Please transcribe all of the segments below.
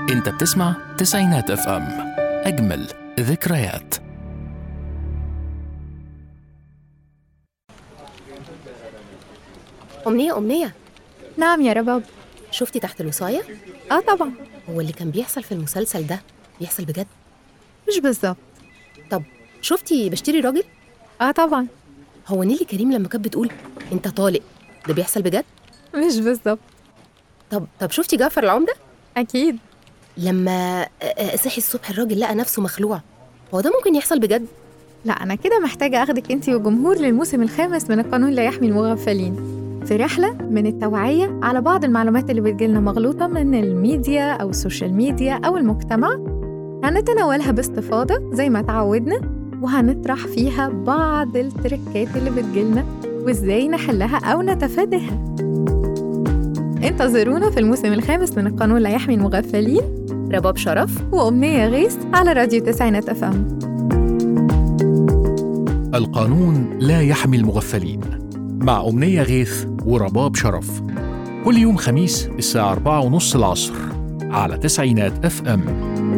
انت بتسمع تسعينات اف ام اجمل ذكريات أمنية أمنية نعم يا رباب شفتي تحت الوصاية؟ اه طبعا هو اللي كان بيحصل في المسلسل ده بيحصل بجد؟ مش بالظبط طب شفتي بشتري راجل؟ اه طبعا هو نيلي كريم لما كانت بتقول أنت طالق ده بيحصل بجد؟ مش بالظبط طب طب شفتي جعفر العمدة؟ اكيد لما آه، آه، صحي الصبح الراجل لقى نفسه مخلوع هو ده ممكن يحصل بجد؟ لا انا كده محتاجه اخدك انت والجمهور للموسم الخامس من القانون لا يحمي المغفلين في رحلة من التوعية على بعض المعلومات اللي بتجيلنا مغلوطة من الميديا أو السوشيال ميديا أو المجتمع هنتناولها باستفاضة زي ما تعودنا وهنطرح فيها بعض التركات اللي بتجيلنا وإزاي نحلها أو نتفاداها انتظرونا في الموسم الخامس من القانون لا يحمي المغفلين رباب شرف وأمنية غيث على راديو تسعينات أف أم القانون لا يحمي المغفلين مع أمنية غيث ورباب شرف كل يوم خميس الساعة أربعة ونص العصر على تسعينات اف ام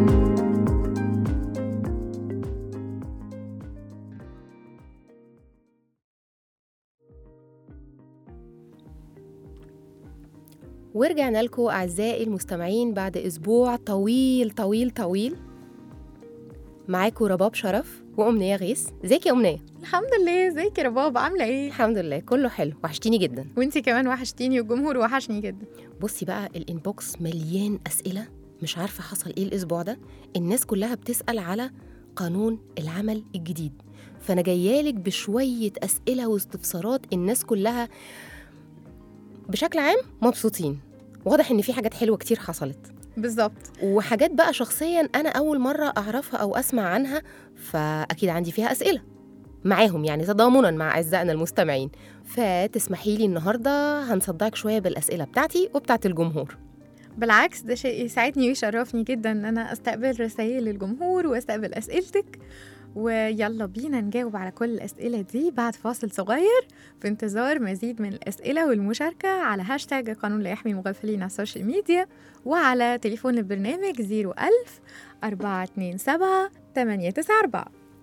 ورجعنا لكم أعزائي المستمعين بعد أسبوع طويل طويل طويل معاكم رباب شرف وأمنية غيث ازيك يا أمنية؟ الحمد لله ازيك يا رباب عاملة ايه؟ الحمد لله كله حلو وحشتيني جدا وانتي كمان وحشتيني والجمهور وحشني جدا بصي بقى الانبوكس مليان أسئلة مش عارفة حصل ايه الأسبوع ده الناس كلها بتسأل على قانون العمل الجديد فأنا جايالك بشوية أسئلة واستفسارات الناس كلها بشكل عام مبسوطين واضح ان في حاجات حلوه كتير حصلت بالظبط وحاجات بقى شخصيا انا اول مره اعرفها او اسمع عنها فاكيد عندي فيها اسئله معاهم يعني تضامنا مع اعزائنا المستمعين فتسمحي لي النهارده هنصدعك شويه بالاسئله بتاعتي وبتاعت الجمهور بالعكس ده شيء يسعدني ويشرفني جدا ان انا استقبل رسائل الجمهور واستقبل اسئلتك ويلا بينا نجاوب على كل الأسئلة دي بعد فاصل صغير في انتظار مزيد من الأسئلة والمشاركة على هاشتاج قانون لا يحمي المغفلين على السوشيال ميديا وعلى تليفون البرنامج 01000 427 894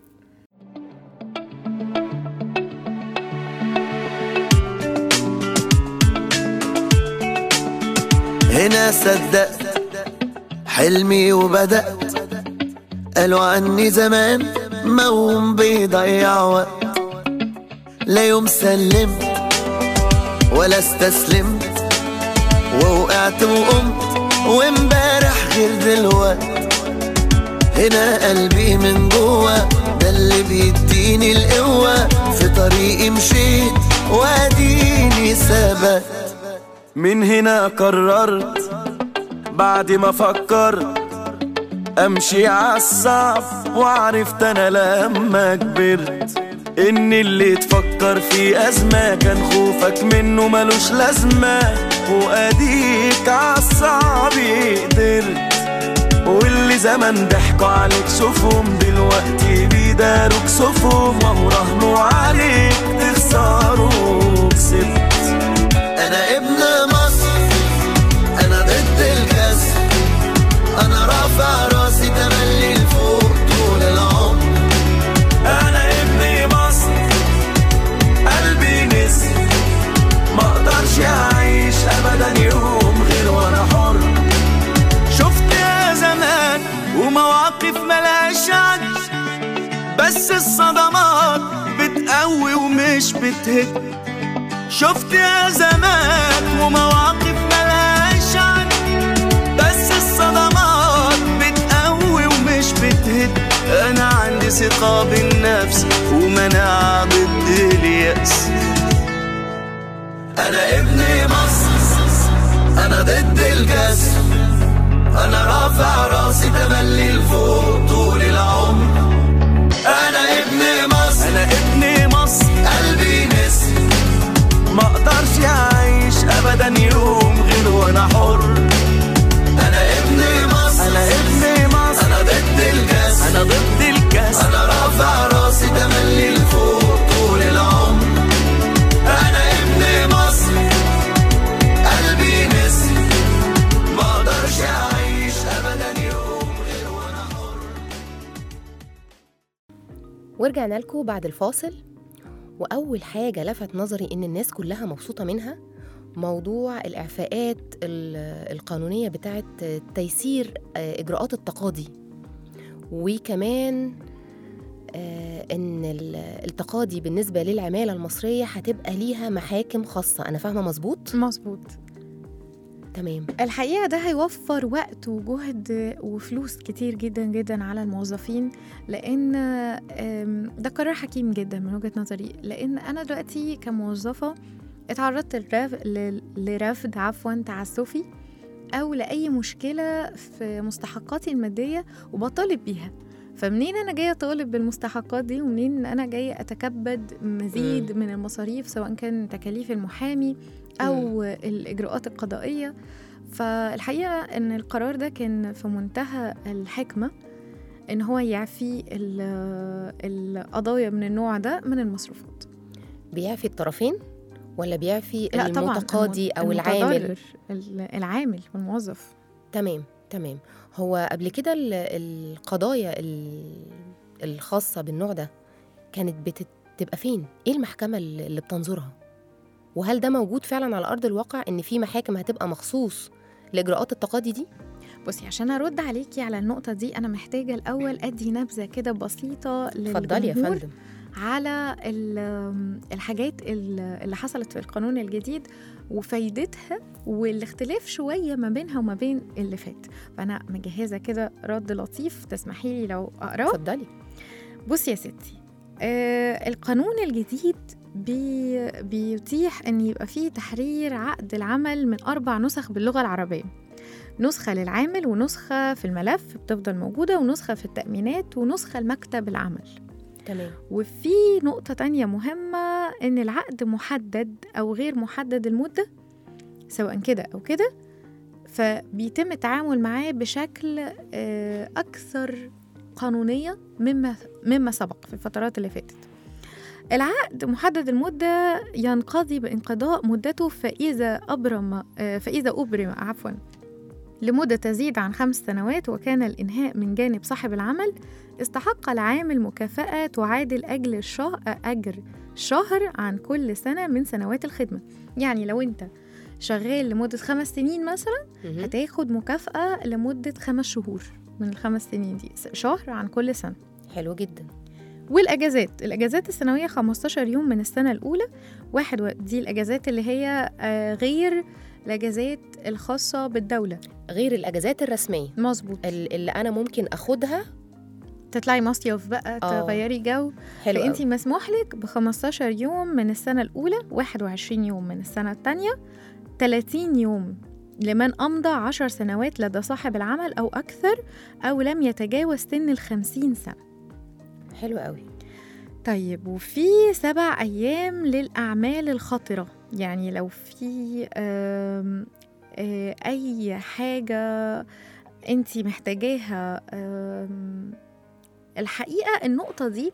هنا صدقت حلمي وبدأت قالوا عني زمان موم بيضيع وقت لا يوم سلمت ولا استسلمت ووقعت وقمت وامبارح غير دلوقت هنا قلبي من جوه ده اللي بيديني القوة في طريقي مشيت واديني ثبت من هنا قررت بعد ما فكرت امشي عالصعب وعرفت انا لما كبرت ان اللي تفكر في ازمة كان خوفك منه ملوش لازمة واديك عالصعب قدرت واللي زمان ضحكوا عليك شوفهم دلوقتي بيداروك كسوفهم وهو راهنوا عليك تخسروا كسبت انا ابن مصر انا ضد الكسر انا رافع راسي تملي لفوق طول العمر انا ابن مصر قلبي نسر ما اقدرش اعيش ابدا يوم غير وانا حر شفت يا زمان ومواقف ملهاش عد بس الصدمات بتقوي ومش بتهد شفت يا زمان ومواقف ملهاش عد بس الصدمات بتقوي ومش بتهد انا عندي ثقة بالنفس ومناعة ضد اليأس انا ابن مصر انا ضد الكسر انا رافع راسي تملي لفوق طول العمر انا ابن مصر انا ابن مصر قلبي نسر ما اقدرش اعيش ابدا يوم غير وانا حر انا ابن مصر انا ابن مصر انا ضد الكاس انا ضد الكاس انا رافع راسي تملي لفوق طول العمر انا ابن مصر قلبي نسر ما اقدرش اعيش ابدا ورجعنا لكم بعد الفاصل وأول حاجة لفت نظري إن الناس كلها مبسوطة منها موضوع الإعفاءات ال- القانونية بتاعت تيسير آه، إجراءات التقاضي وكمان آه، إن ال- التقاضي بالنسبة للعمالة المصرية هتبقى ليها محاكم خاصة أنا فاهمة مظبوط؟ مظبوط تمام الحقيقة ده هيوفر وقت وجهد وفلوس كتير جدا جدا على الموظفين لأن آم، ده قرار حكيم جدا من وجهة نظري لأن أنا دلوقتي كموظفة اتعرضت للرف- ل- لرفض عفوا تعسفي أو لأي مشكلة في مستحقاتي المادية وبطالب بيها فمنين أنا جاية أطالب بالمستحقات دي ومنين أنا جاية أتكبد مزيد من المصاريف سواء كان تكاليف المحامي أو الإجراءات القضائية فالحقيقة إن القرار ده كان في منتهى الحكمة إن هو يعفي ال- القضايا من النوع ده من المصروفات بيعفي الطرفين ولا بيعفي لا طبعا المتقاضي المت- أو العامل المتضرر، ال- العامل والموظف تمام تمام هو قبل كده ال- القضايا ال- الخاصة بالنوع ده كانت بتبقى فين؟ ايه المحكمة اللي اللي بتنظرها؟ وهل ده موجود فعلا على أرض الواقع إن في محاكم هتبقى مخصوص لإجراءات التقاضي دي؟ بصي عشان أرد عليكي على النقطة دي أنا محتاجة الأول أدي نبذة كده بسيطة اتفضلي يا للجمهور فندم على ال- الحاجات ال- اللي حصلت في القانون الجديد وفايدتها والاختلاف شوية ما بينها وما بين اللي فات فأنا مجهزة كده رد لطيف تسمحي لي لو أقراه اتفضلي بصي يا ستي آه القانون الجديد بي بيتيح ان يبقى فيه تحرير عقد العمل من اربع نسخ باللغه العربيه نسخه للعامل ونسخه في الملف بتفضل موجوده ونسخه في التامينات ونسخه لمكتب العمل تمام وفي نقطة تانية مهمة إن العقد محدد أو غير محدد المدة سواء كده أو كده فبيتم التعامل معاه بشكل آه، أكثر قانونية مما مما سبق في الفترات اللي فاتت العقد محدد المدة ينقضي بانقضاء مدته فإذا أبرم آه، فإذا أبرم عفوا لمدة تزيد عن خمس سنوات وكان الإنهاء من جانب صاحب العمل استحق العامل مكافأة تعادل أجر الشهر أجر شهر عن كل سنة من سنوات الخدمة يعني لو أنت شغال لمدة خمس سنين مثلا مهم. هتاخد مكافأة لمدة خمس شهور من الخمس سنين دي شهر عن كل سنة حلو جدا والأجازات الأجازات السنوية 15 يوم من السنة الأولى واحد و... دي الأجازات اللي هي آه، غير الأجازات الخاصة بالدولة غير الأجازات الرسمية مظبوط ال- اللي أنا ممكن أخدها تطلعي مصيف بقى آه. تغيري جو حلو فانت أوي. مسموح لك ب 15 يوم من السنة الأولى 21 يوم من السنة الثانية 30 يوم لمن أمضى 10 سنوات لدى صاحب العمل أو أكثر أو لم يتجاوز سن ال 50 سنة حلو قوي طيب وفي سبع أيام للأعمال الخطرة يعني لو في آم، آه، أي حاجة أنت محتاجاها آم، الحقيقة النقطة دي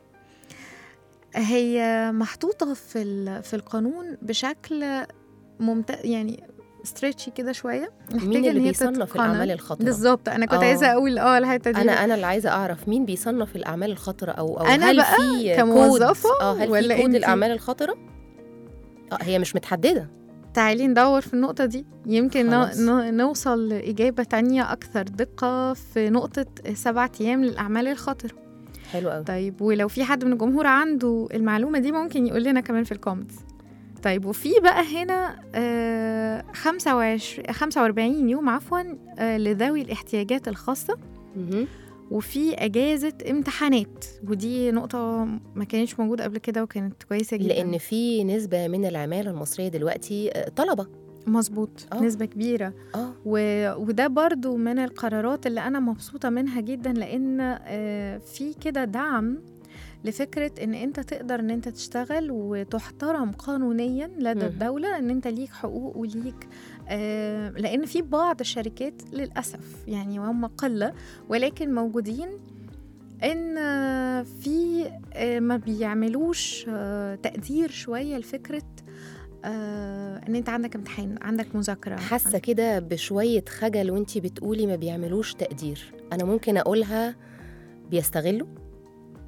هي محطوطة في ال- في القانون بشكل ممتاز يعني ستريتشي كده شوية محتاجة مين إن اللي هي بيصنف تتقنن. الأعمال الخطرة؟ بالظبط أنا كنت آه. عايزة أقول اه الحتة دي انا انا اللي عايزه اعرف مين بيصنف الاعمال الخطره او او أنا هل بقى في كموظفة كود اه هل ولا في كود إنتي؟ الاعمال الخطره اه هي مش متحدده تعالي ندور في النقطة دي يمكن خلاص. ن- ن- نوصل لإجابة تانية أكثر دقة في نقطة سبعة أيام للأعمال الخطرة حلو قوي طيب ولو في حد من الجمهور عنده المعلومة دي ممكن يقول لنا كمان في الكومنتس طيب وفي بقى هنا آه 25 45 يوم عفوا آه لذوي الاحتياجات الخاصة مهم. وفي أجازة امتحانات ودي نقطة ما كانتش موجودة قبل كده وكانت كويسة جدا لان في نسبه من العماله المصريه دلوقتي آه، طلبه مظبوط آه. نسبة كبيرة اه و... وده برضو من القرارات اللي أنا مبسوطة منها جدا لأن آه، في كده دعم لفكرة إن أنت تقدر إن أنت تشتغل وتحترم قانونيا لدى مم. الدولة إن أنت ليك حقوق وليك آه، لأن في بعض الشركات للأسف يعني وهم قلة ولكن موجودين إن آه، في آه، ما بيعملوش آه، تقدير شوية لفكرة آه، إن أنت عندك امتحان عندك مذاكرة حاسه كده بشويه خجل وانتي بتقولي ما بيعملوش تقدير انا ممكن اقولها بيستغلوا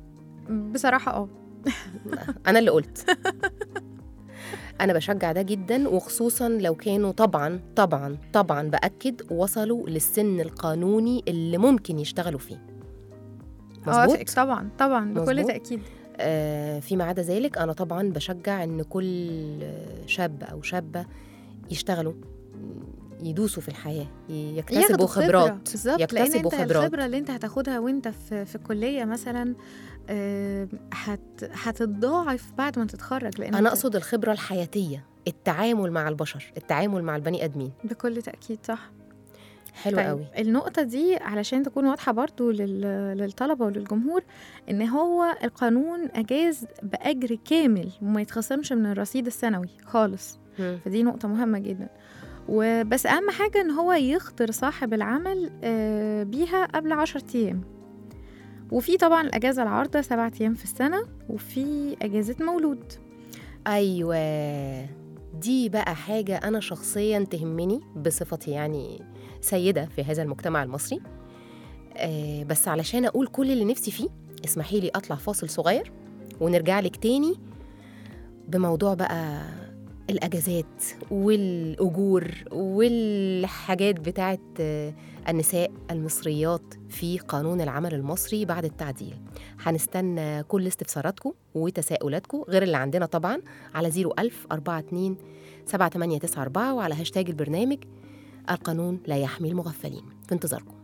بصراحه اه انا اللي قلت انا بشجع ده جدا وخصوصا لو كانوا طبعا طبعا طبعا باكد وصلوا للسن القانوني اللي ممكن يشتغلوا فيه اوافقك مظبوط طبعا طبعا بكل مظبوط. تاكيد آه فيما عدا ذلك انا طبعا بشجع ان كل شاب او شابه يشتغلوا يدوسوا في الحياه يكتسبوا ياخدوا خبرة. خبرات بالظبط لان يكتسبوا انت خبرات الخبره اللي انت هتاخدها وانت في في الكليه مثلا آه، هت هتتضاعف بعد ما تتخرج لان انا أنت- اقصد الخبره الحياتيه التعامل مع البشر التعامل مع البني ادمين بكل تاكيد صح حلو طيب، قوي النقطة دي علشان تكون واضحة برضو لل- للطلبة وللجمهور إن هو القانون أجاز بأجر كامل وما يتخصمش من الرصيد السنوي خالص مم. فدي نقطة مهمة جدا وبس أهم حاجة إن هو يخطر صاحب العمل آه، بيها قبل عشر أيام وفي طبعا الأجازة العارضة سبعة أيام في السنة وفي أجازة مولود ايوه دي بقى حاجه انا شخصيا تهمني بصفتي يعني سيده في هذا المجتمع المصري آه بس علشان اقول كل اللي نفسي فيه اسمحي لي اطلع فاصل صغير ونرجع لك تاني بموضوع بقى الاجازات والاجور والحاجات بتاعت آه، النساء المصريات في قانون العمل المصري بعد التعديل هنستنى كل استفساراتكم وتساؤلاتكم غير اللي عندنا طبعا على 01000 42 7894 وعلى هاشتاج البرنامج القانون لا يحمي المغفلين في انتظاركم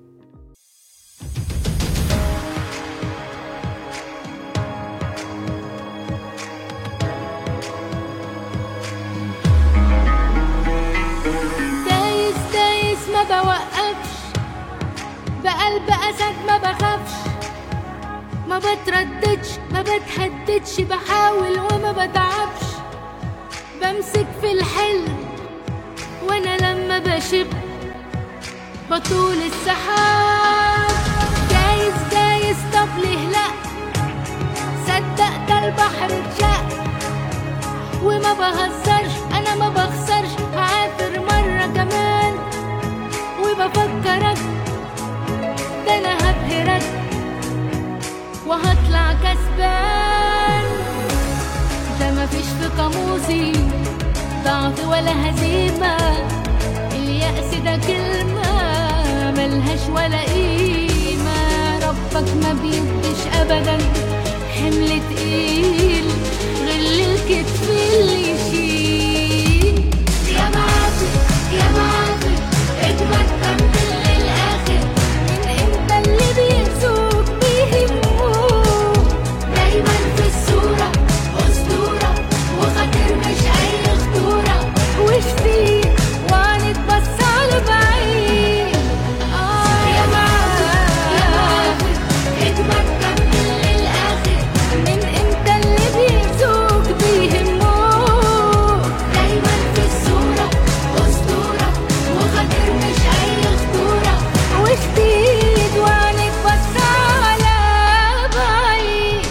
دايس دايس ما بوقفش بقلب اسد ما بخافش ما بترددش ما بتهددش بحاول وما بتعبش بمسك في الحلم وانا لما بشب بطول السحاب جايز جايز طب ليه لا صدق ده البحر اتشق وما بهزرش انا ما بخسرش هعافر مرة كمان وبفكرك ده انا هبهرك وهطلع كسبان ده مفيش في قاموسي ضعف ولا هزيمة اليأس ده كلمة ملهاش ولا قيمة ربك ما بيديش أبدا حمل تقيل غل الكتف اللي يشيل يا معافي يا معافي اجمد كمل للآخر من امتى اللي بينسوك بيهموك دايما في الصورة أسطورة وخاطر مش أي خطورة وشديد وهنتبص على بعيد آه يا معافي يا معافي اجمد كمل للآخر من امتى اللي بينسوك بيهموك دايما في الصورة أسطورة وخاطر مش أي خطورة وشديد وهنتبص على بعيد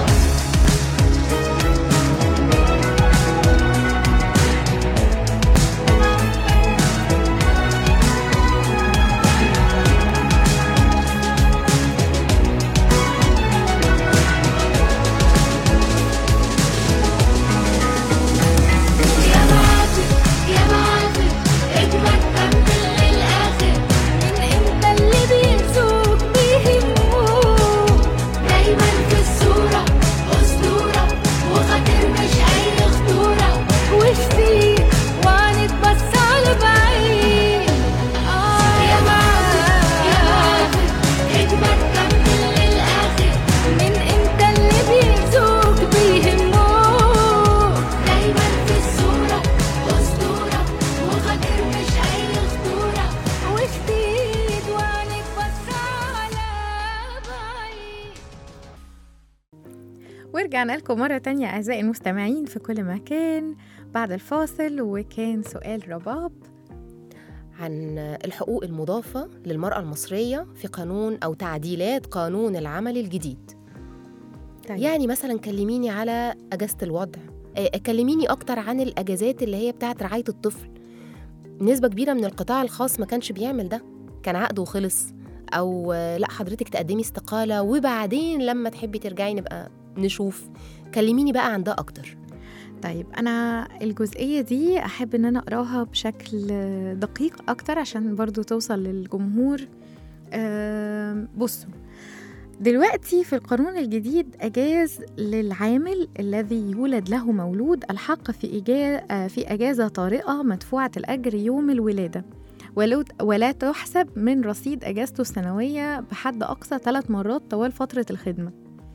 يا معافي يا معافي اجمد كمل للآخر من امتى اللي بينسوك بيهموك دايما في الصورة أسطورة وخاطر مش أي خطورة وشديد وهنتبص على بعيد آه يا معافي يا معافي اجمد كمل للآخر من امتى اللي بينسوك بيهموك دايما في الصورة أسطورة وخاطر مش أي خطورة وجديد وهنتبص على بعيد ورجعنا لكم مرة تانية أعزائي المستمعين في كل مكان بعد الفاصل وكان سؤال رباب عن الحقوق المضافة للمرأة المصرية في قانون أو تعديلات قانون العمل الجديد طيب. يعني مثلا كلميني على أجازة الوضع آه، كلميني أكتر عن الأجازات اللي هي بتاعت رعاية الطفل نسبة كبيرة من القطاع الخاص ما كانش بيعمل ده كان عقده وخلص او آه، لا حضرتك تقدمي استقاله وبعدين لما تحبي ترجعي نبقى نشوف كلميني بقى عن ده اكتر طيب انا الجزئيه دي احب ان انا اقراها بشكل دقيق اكتر عشان برضو توصل للجمهور آم، بصوا دلوقتي في القانون الجديد أجاز للعامل الذي يولد له مولود الحق في إجا... في أجازة طارئة مدفوعة الأجر يوم الولادة ولو- ولا تحسب من رصيد أجازته السنوية بحد أقصى ثلاث مرات طوال فترة الخدمة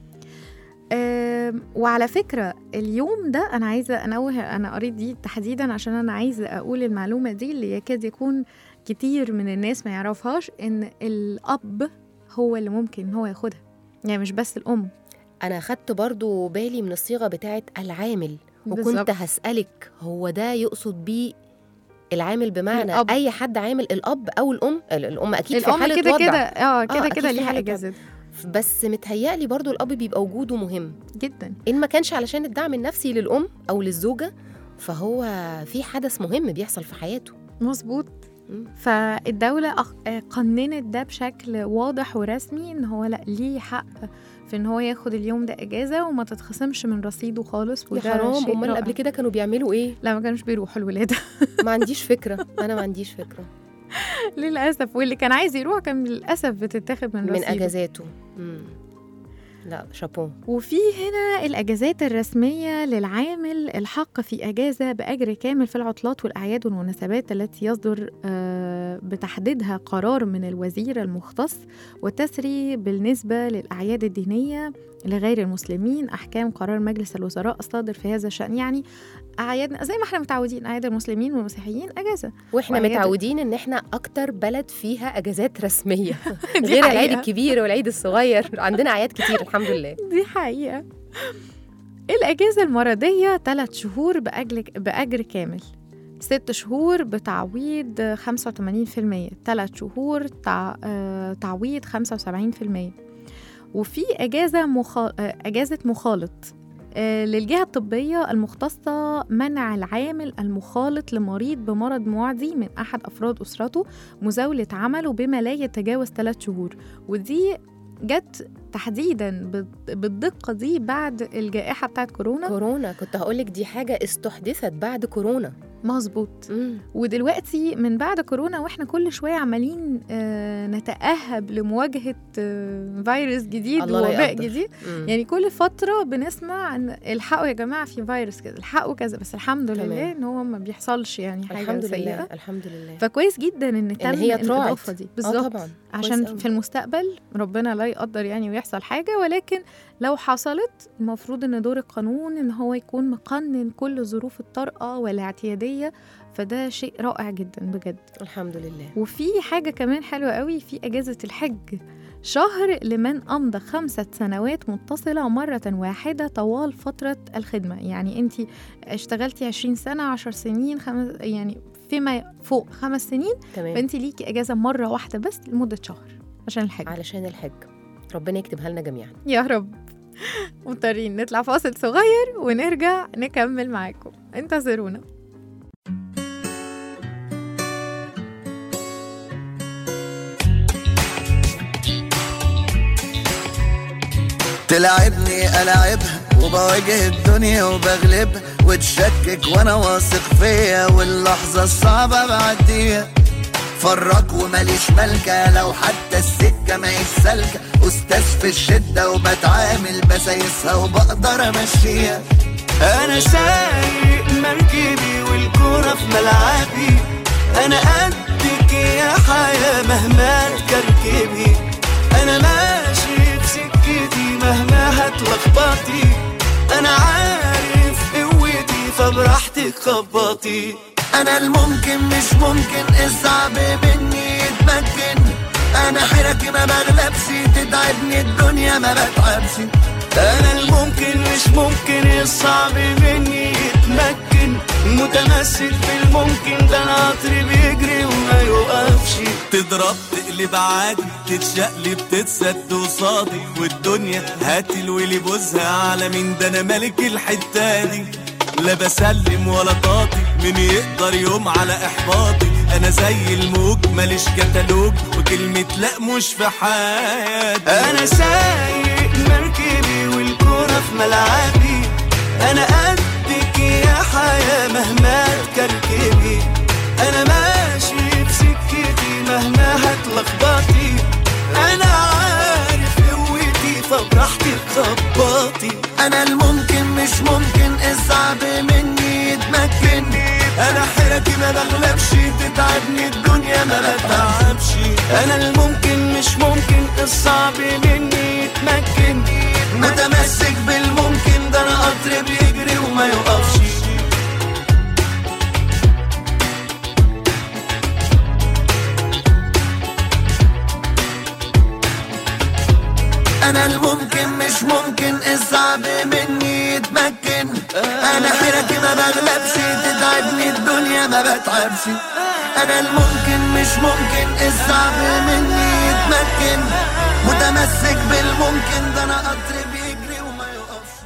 أم، وعلى فكرة اليوم ده أنا عايزة أنوه أنا قريت دي تحديدا عشان أنا عايزة أقول المعلومة دي اللي يكاد يكون كتير من الناس ما يعرفهاش إن الأب هو اللي ممكن إن هو ياخدها يعني مش بس الأم انا خدت برضو بالي من الصيغه بتاعت العامل وكنت بالظبط. هسالك هو ده يقصد بيه العامل بمعنى الأب. اي حد عامل الاب او الام ال- الام اكيد في الأم حاله كده وضع كده اه كده أكيد كده في ليها حالة إجازة بس متهيألي برضو الاب بيبقى وجوده مهم جدا ان ما كانش علشان الدعم النفسي للام او للزوجه فهو في حدث مهم بيحصل في حياته مظبوط مم. فالدولة أخ- آه، قننت ده بشكل واضح ورسمي ان هو لا ليه حق في ان هو ياخد اليوم ده اجازة وما تتخصمش من رصيده خالص يا وده حرام شيء امال رائع. قبل كده كانوا بيعملوا ايه لا ما كانوش بيروحوا الولادة ما عنديش فكره انا ما عنديش فكره للأسف واللي كان عايز يروح كان للأسف بتتاخد من من رصيده اجازاته مم. لا شابو وفي هنا الأجازات الرسمية للعامل الحق في أجازة بأجر كامل في العطلات والأعياد والمناسبات التي يصدر آه، بتحديدها قرار من الوزير المختص وتسري بالنسبة للأعياد الدينية لغير المسلمين أحكام قرار مجلس الوزراء الصادر في هذا الشأن يعني أعيادنا زي ما احنا متعودين أعياد المسلمين والمسيحيين أجازة واحنا وأعياد- متعودين ان احنا اكتر بلد فيها اجازات رسميه دي غير العيد حقيقة. الكبير والعيد الصغير عندنا اعياد كتير الحمد لله دي حقيقة الأجازة المرضية ثلاث شهور بأجر, بأجر كامل ست شهور بتعويض 85% ثلاث شهور تع... آه، تعويض 75% وفي أجازة مخا... آه، أجازة مخالط آه، للجهة الطبية المختصة منع العامل المخالط لمريض بمرض معدي من أحد أفراد أسرته مزاولة عمله بما لا يتجاوز ثلاث شهور ودي جت تحديدا بال- بالدقة دي بعد الجائحة بتاعت كورونا كورونا كنت هقولك دي حاجه استحدثت بعد كورونا مظبوط مم. ودلوقتي من بعد كورونا واحنا كل شوية عمالين آه، نتأهب لمواجهة آه، فيروس جديد الله لا ووباء يقدر. جديد مم. يعني كل فترة بنسمع ان الحقوا يا جماعة في فيروس كده الحقوا كذا بس الحمد تمام. لله ان هو ما بيحصلش يعني حاجة الحمد سيئة لله الحمد لله فكويس جدا ان تم ان هي الإضافة اتراعت دي اه بالظبط طبعا عشان كويس في المستقبل ربنا لا يقدر يعني ويحصل حاجة ولكن لو حصلت المفروض ان دور القانون ان هو يكون مقنن كل ظروف الطارئة والاعتيادية فده شيء رائع جدا بجد الحمد لله وفي حاجة كمان حلوة قوي في أجازة الحج شهر لمن أمضى خمسة سنوات متصلة مرة واحدة طوال فترة الخدمة يعني أنت اشتغلتي 20 سنة 10 سنين خمس يعني فيما فوق خمس سنين تمام فأنت ليكي أجازة مرة واحدة بس لمدة شهر عشان الحج علشان الحج ربنا يكتبها لنا جميعا يا رب مضطرين نطلع فاصل صغير ونرجع نكمل معاكم انتظرونا تلعبني ألعبها وبواجه الدنيا وبغلبها وتشكك وانا واثق فيا واللحظة الصعبة بعديها فرق وماليش ملكة لو حتى السكة ما سالكة أستاذ في الشدة وبتعامل بسايسها وبقدر أمشيها أنا سايق مركبي والكورة في ملعبي أنا قدك يا حياة مهما تكركبي أنا ماشي في سكتي مهما هتلخبطي أنا عارف قوتي فبراحتك خبطي أنا الممكن مش ممكن الصعب مني يتمكن أنا حيرتي ما بغلبش تتعبني الدنيا ما بتعبش أنا الممكن مش ممكن الصعب مني يتمكن متمسك بالممكن ده أنا قطري بيجري وما يوقفش تضرب تقلب عادي تتشقلب تتسد قصادي والدنيا هاتي الويلي بوزها على مين ده انا ملك الحته دي لا بسلم ولا طاطي مين يقدر يوم على احباطي انا زي الموج ماليش كتالوج وكلمة لا مش في حياتي انا سايق مركبي والكورة في ملعبي انا قدك يا حياة مهما تكركبي انا ماشي في سكتي مهما هتلخبطي انا عارف قوتي فبراحتك خبطي انا الممكن مش ممكن الصعب مني يتمكن انا حيرتي ما بغلبش تتعبني الدنيا ما بتعبش انا الممكن مش ممكن الصعب مني يتمكن متمسك بالممكن ده انا قطر بيجري وما يقفش انا الممكن مش ممكن الصعب مني يتمكن انا حيرتي ما بغلبش تتعبني الدنيا ما بتعبش انا الممكن مش ممكن الصعب مني يتمكن متمسك بالممكن ده انا قطر بيجري وما يقفش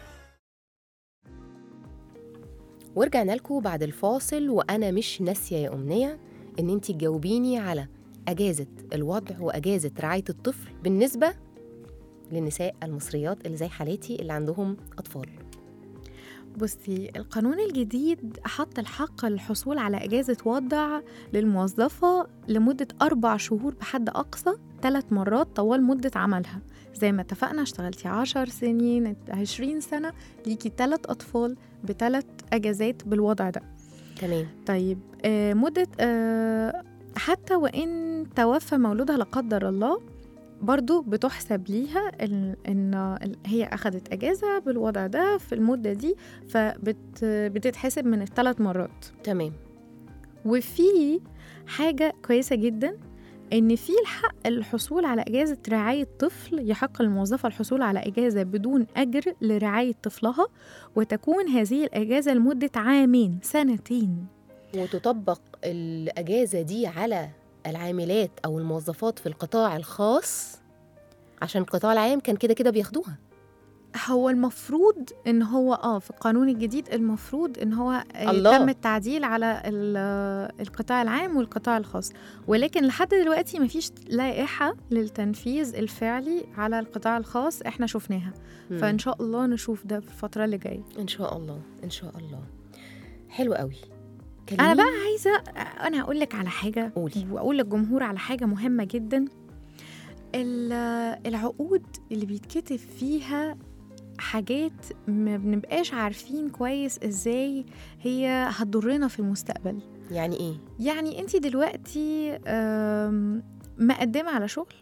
ورجعنا لكم بعد الفاصل وانا مش ناسيه يا امنيه ان انت تجاوبيني على اجازه الوضع واجازه رعايه الطفل بالنسبه للنساء المصريات اللي زي حالتي اللي عندهم اطفال بصي القانون الجديد حط الحق للحصول على إجازة وضع للموظفة لمدة أربع شهور بحد أقصى ثلاث مرات طوال مدة عملها زي ما اتفقنا اشتغلتي عشر سنين عشرين سنة ليكي ثلاث أطفال بثلاث أجازات بالوضع ده تمام طيب آه مدة آه حتى وإن توفى مولودها لا قدر الله برضو بتحسب ليها ال- إن ال- هي أخدت أجازة بالوضع ده في المدة دي فبتتحسب من الثلاث مرات تمام وفي حاجة كويسة جدا إن في الحق الحصول على إجازة رعاية طفل يحق للموظفة الحصول على إجازة بدون أجر لرعاية طفلها وتكون هذه الإجازة لمدة عامين سنتين وتطبق الاجازه دي على العاملات او الموظفات في القطاع الخاص عشان القطاع العام كان كده كده بياخدوها هو المفروض ان هو اه في القانون الجديد المفروض ان هو الله. يتم التعديل على ال- القطاع العام والقطاع الخاص ولكن لحد دلوقتي مفيش لائحة للتنفيذ الفعلي على القطاع الخاص احنا شفناها مم. فان شاء الله نشوف ده في الفترة اللي جاية ان شاء الله ان شاء الله حلو قوي انا كلميني. بقى عايزة انا هقول لك على حاجة قولي. واقول للجمهور على حاجة مهمة جدا ال- العقود اللي بيتكتب فيها حاجات ما بنبقاش عارفين كويس ازاي هي هتضرنا في المستقبل يعني ايه يعني انت دلوقتي آم، مقدمة على شغل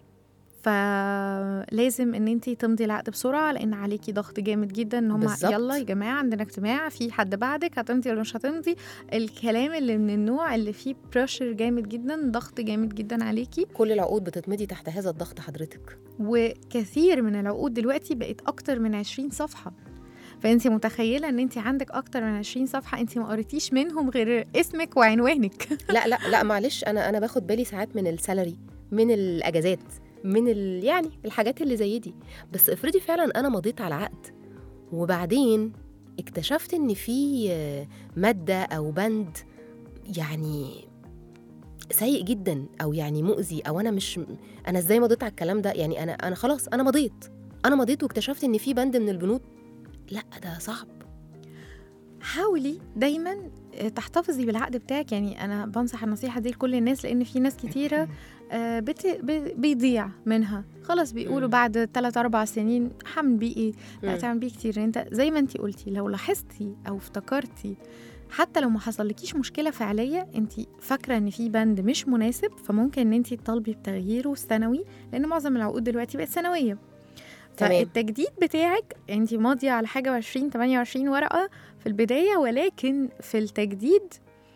فلازم ان انت تمضي العقد بسرعه لان عليكي ضغط جامد جدا ان هم بالظبط. يلا يا جماعه عندنا اجتماع في حد بعدك هتمضي ولا مش هتمضي الكلام اللي من النوع اللي فيه بريشر جامد جدا ضغط جامد جدا عليكي كل العقود بتتمضي تحت هذا الضغط حضرتك وكثير من العقود دلوقتي بقت اكتر من 20 صفحه فانت متخيله ان انت عندك اكتر من 20 صفحه انت ما قريتيش منهم غير اسمك وعنوانك لا لا لا معلش انا انا باخد بالي ساعات من السالري من الاجازات من ال يعني الحاجات اللي زي دي بس افرضي فعلا انا مضيت على عقد وبعدين اكتشفت ان في آه، ماده او بند يعني سيء جدا او يعني مؤذي او انا مش انا ازاي مضيت على الكلام ده يعني انا انا خلاص انا مضيت انا مضيت واكتشفت ان في بند من البنود لا ده صعب حاولي دايما تحتفظي بالعقد بتاعك يعني انا بنصح النصيحه دي لكل الناس لان في ناس كتيره آه، بت... ب- بيضيع منها خلاص بيقولوا مم. بعد 3 4 سنين هعمل بيه ايه لا مم. تعمل بيه كتير انت زي ما انت قلتي لو لاحظتي او افتكرتي حتى لو ما حصلكيش مشكله فعليه انت فاكره ان في بند مش مناسب فممكن ان انت تطالبي بتغييره سنوي لان معظم العقود دلوقتي بقت سنويه تمام. فالتجديد بتاعك انت ماضيه على حاجه 20 28 ورقه في البدايه ولكن في التجديد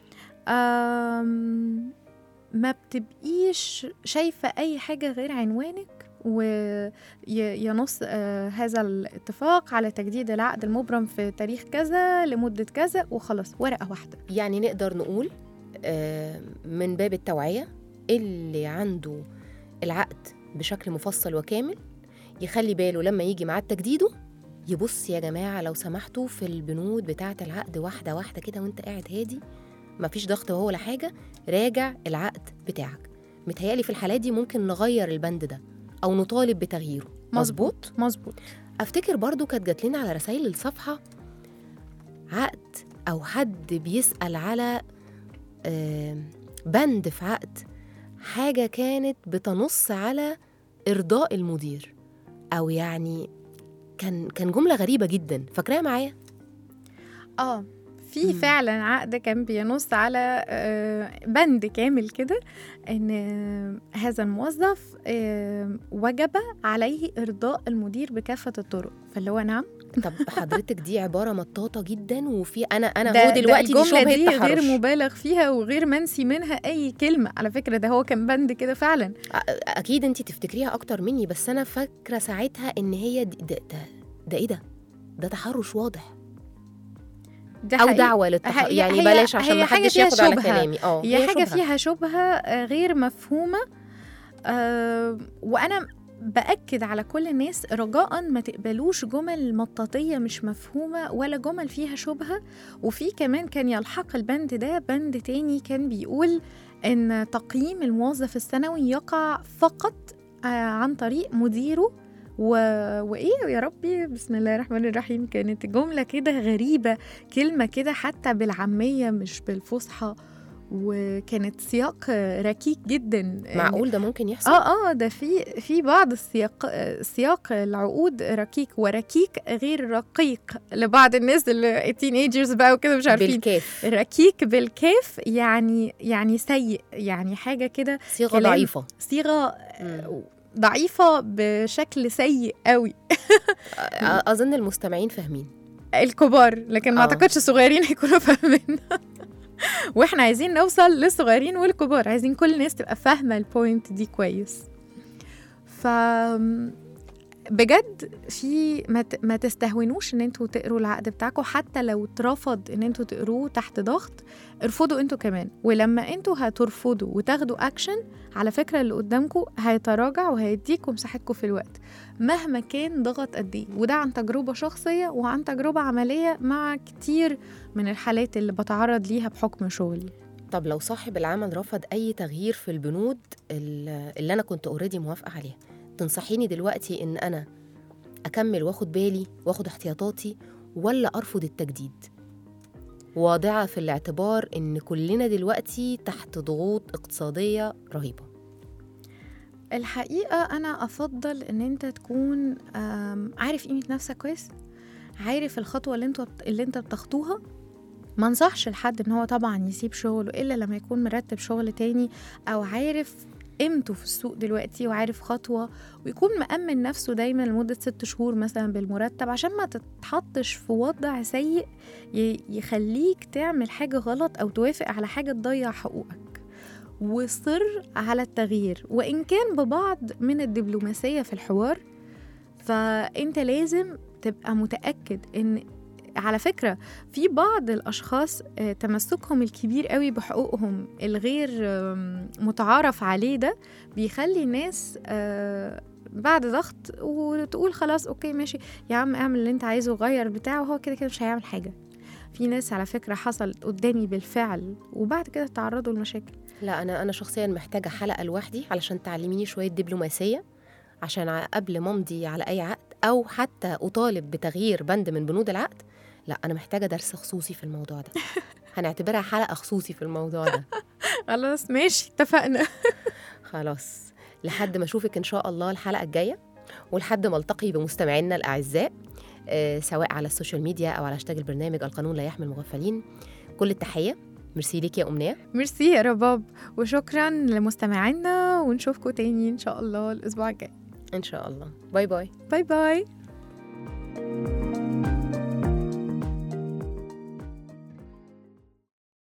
آم، ما بتبقيش شايفه اي حاجه غير عنوانك وينص هذا الاتفاق على تجديد العقد المبرم في تاريخ كذا لمده كذا وخلاص ورقه واحده يعني نقدر نقول آه، من باب التوعية اللي عنده العقد بشكل مفصل وكامل يخلي باله لما يجي ميعاد تجديده يبص يا جماعة لو سمحتوا في البنود بتاعة العقد واحدة واحدة كده وانت قاعد هادي مفيش ضغط وهو ولا حاجه راجع العقد بتاعك متهيألي في الحالات دي ممكن نغير البند ده او نطالب بتغييره مظبوط مظبوط افتكر برضو كانت جات لنا على رسائل الصفحه عقد او حد بيسال على آم، بند في عقد حاجه كانت بتنص على ارضاء المدير او يعني كان كان جمله غريبه جدا فاكراها معايا اه في مم. فعلا عقد كان بينص على آه، بند كامل كده ان آه، هذا الموظف آه، وجب عليه ارضاء المدير بكافه الطرق فاللي هو نعم طب حضرتك دي عباره مطاطه جدا وفي انا انا ده- هو ده دلوقتي دي الجملة شبهه دي غير تحرش مبالغ فيها وغير منسي منها اي كلمه على فكره ده هو كان بند كده فعلا أ- اكيد انت تفتكريها اكتر مني بس انا فاكره ساعتها ان هي دي ده, ده, ده ايه ده ده تحرش واضح ده او حقيقي. دعوه للتح... هي- يعني هي- بلاش عشان هي ما حاجة حدش فيها ياخد على شبهة. كلامي اه هي حاجه شبهة. فيها شبهه آه، غير مفهومه آه، وانا باكد على كل الناس رجاء ما تقبلوش جمل مطاطيه مش مفهومه ولا جمل فيها شبهه وفي كمان كان يلحق البند ده بند تاني كان بيقول ان تقييم الموظف السنوي يقع فقط آه، عن طريق مديره و... وايه يا ربي بسم الله الرحمن الرحيم كانت جمله كده غريبه كلمه كده حتى بالعاميه مش بالفصحى وكانت سياق ركيك جدا معقول ده ممكن يحصل اه اه ده في في بعض السياق سياق العقود ركيك وركيك غير رقيق لبعض الناس اللي التينيجرز بقى وكده مش عارفين بالكاف ركيك بالكاف يعني يعني سيء يعني حاجه كده صيغه كلام. ضعيفه صيغه مم. ضعيفه بشكل سيء قوي أ- اظن المستمعين فاهمين الكبار لكن ما آه. اعتقدش الصغيرين هيكونوا فاهمين واحنا عايزين نوصل للصغيرين والكبار عايزين كل الناس تبقى فاهمه البوينت دي كويس ف بجد في ما, ت... ما تستهونوش ان انتوا تقروا العقد بتاعكم حتى لو اترفض ان انتوا تقروه تحت ضغط ارفضوا انتوا كمان ولما انتوا هترفضوا وتاخدوا اكشن على فكره اللي قدامكم هيتراجع وهيديكم مساحتكم في الوقت مهما كان ضغط قد ايه وده عن تجربه شخصيه وعن تجربه عمليه مع كتير من الحالات اللي بتعرض ليها بحكم شغلي طب لو صاحب العمل رفض اي تغيير في البنود ال- اللي انا كنت اوريدي موافقه عليها تنصحيني دلوقتي ان انا اكمل واخد بالي واخد احتياطاتي ولا ارفض التجديد واضعه في الاعتبار ان كلنا دلوقتي تحت ضغوط اقتصاديه رهيبه الحقيقة أنا أفضل إن أنت تكون آم، عارف قيمة نفسك كويس عارف الخطوة اللي انت اللي انت بتخطوها ما انصحش لحد ان هو طبعا يسيب شغله الا لما يكون مرتب شغل تاني او عارف قيمته في السوق دلوقتي وعارف خطوة ويكون مأمن نفسه دايما لمدة ست شهور مثلا بالمرتب عشان ما تتحطش في وضع سيء ي- يخليك تعمل حاجة غلط أو توافق على حاجة تضيع حقوقك وصر على التغيير وإن كان ببعض من الدبلوماسية في الحوار فأنت لازم تبقى متأكد إن على فكرة في بعض الأشخاص آه، تمسكهم الكبير قوي بحقوقهم الغير آم، متعارف عليه ده بيخلي الناس آه، بعد ضغط وتقول خلاص اوكي ماشي يا عم اعمل اللي انت عايزه غير بتاعه وهو كده كده مش هيعمل حاجة في ناس على فكرة حصلت قدامي بالفعل وبعد كده تعرضوا لمشاكل لا انا انا شخصيا محتاجه حلقه لوحدي علشان تعلميني شويه دبلوماسيه عشان ع- قبل ما امضي على اي عقد او حتى اطالب بتغيير بند من بنود العقد لا انا محتاجه درس خصوصي في الموضوع ده هنعتبرها حلقه خصوصي في الموضوع ده خلاص ماشي اتفقنا خلاص لحد ما اشوفك ان شاء الله الحلقه الجايه ولحد ما التقي بمستمعينا الاعزاء آه، سواء على السوشيال ميديا او على هاشتاج البرنامج القانون لا يحمي المغفلين كل التحيه ميرسي ليك يا امنيه ميرسي يا رباب وشكرا لمستمعينا ونشوفكم تاني ان شاء الله الاسبوع الجاي ان شاء الله باي باي باي باي